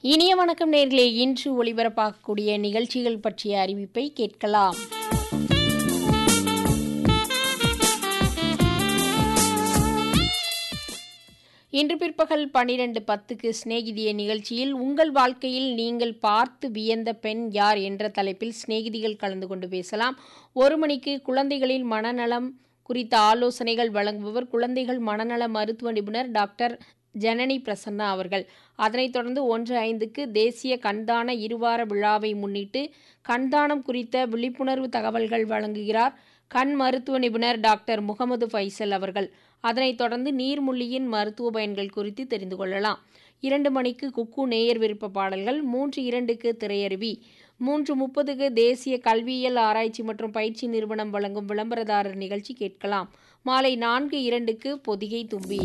இனிய வணக்கம் நேர்களே இன்று ஒளிபரப்பாகக்கூடிய நிகழ்ச்சிகள் பற்றிய அறிவிப்பை கேட்கலாம் இன்று பிற்பகல் பன்னிரண்டு பத்துக்கு சிநேகிதிய நிகழ்ச்சியில் உங்கள் வாழ்க்கையில் நீங்கள் பார்த்து வியந்த பெண் யார் என்ற தலைப்பில் சிநேகிதிகள் கலந்து கொண்டு பேசலாம் ஒரு மணிக்கு குழந்தைகளின் மனநலம் குறித்த ஆலோசனைகள் வழங்குபவர் குழந்தைகள் மனநல மருத்துவ நிபுணர் டாக்டர் ஜனனி பிரசன்னா அவர்கள் அதனைத் தொடர்ந்து ஒன்று ஐந்துக்கு தேசிய கண்தான இருவார விழாவை முன்னிட்டு கண்தானம் குறித்த விழிப்புணர்வு தகவல்கள் வழங்குகிறார் கண் மருத்துவ நிபுணர் டாக்டர் முகமது ஃபைசல் அவர்கள் அதனைத் தொடர்ந்து நீர்முள்ளியின் மருத்துவ பயன்கள் குறித்து தெரிந்து கொள்ளலாம் இரண்டு மணிக்கு குக்கு நேயர் விருப்ப பாடல்கள் மூன்று இரண்டுக்கு திரையருவி மூன்று முப்பதுக்கு தேசிய கல்வியியல் ஆராய்ச்சி மற்றும் பயிற்சி நிறுவனம் வழங்கும் விளம்பரதாரர் நிகழ்ச்சி கேட்கலாம் மாலை நான்கு இரண்டுக்கு பொதிகை தும்பி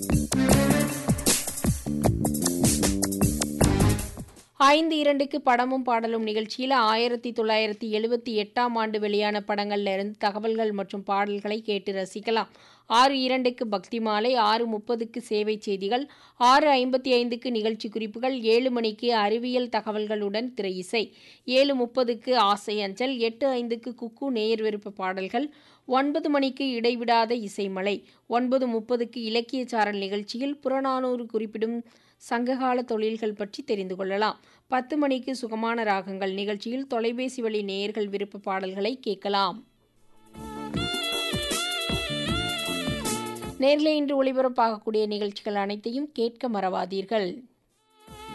ஐந்து இரண்டுக்கு படமும் பாடலும் நிகழ்ச்சியில் ஆயிரத்தி தொள்ளாயிரத்தி எழுபத்தி எட்டாம் ஆண்டு வெளியான படங்கள்ல இருந்து தகவல்கள் மற்றும் பாடல்களை கேட்டு ரசிக்கலாம் ஆறு இரண்டுக்கு பக்தி மாலை ஆறு முப்பதுக்கு சேவை செய்திகள் ஆறு ஐம்பத்தி ஐந்துக்கு நிகழ்ச்சி குறிப்புகள் ஏழு மணிக்கு அறிவியல் தகவல்களுடன் திரை இசை ஏழு முப்பதுக்கு ஆசை அஞ்சல் எட்டு ஐந்துக்கு குக்கு நேயர் விருப்ப பாடல்கள் ஒன்பது மணிக்கு இடைவிடாத இசைமலை ஒன்பது முப்பதுக்கு இலக்கிய சாரல் நிகழ்ச்சியில் புறநானூறு குறிப்பிடும் சங்ககால தொழில்கள் பற்றி தெரிந்து கொள்ளலாம் பத்து மணிக்கு சுகமான ராகங்கள் நிகழ்ச்சியில் தொலைபேசி வழி நேயர்கள் விருப்ப பாடல்களை கேட்கலாம் நேரில் இன்று ஒளிபரப்பாகக்கூடிய நிகழ்ச்சிகள் அனைத்தையும் கேட்க மறவாதீர்கள்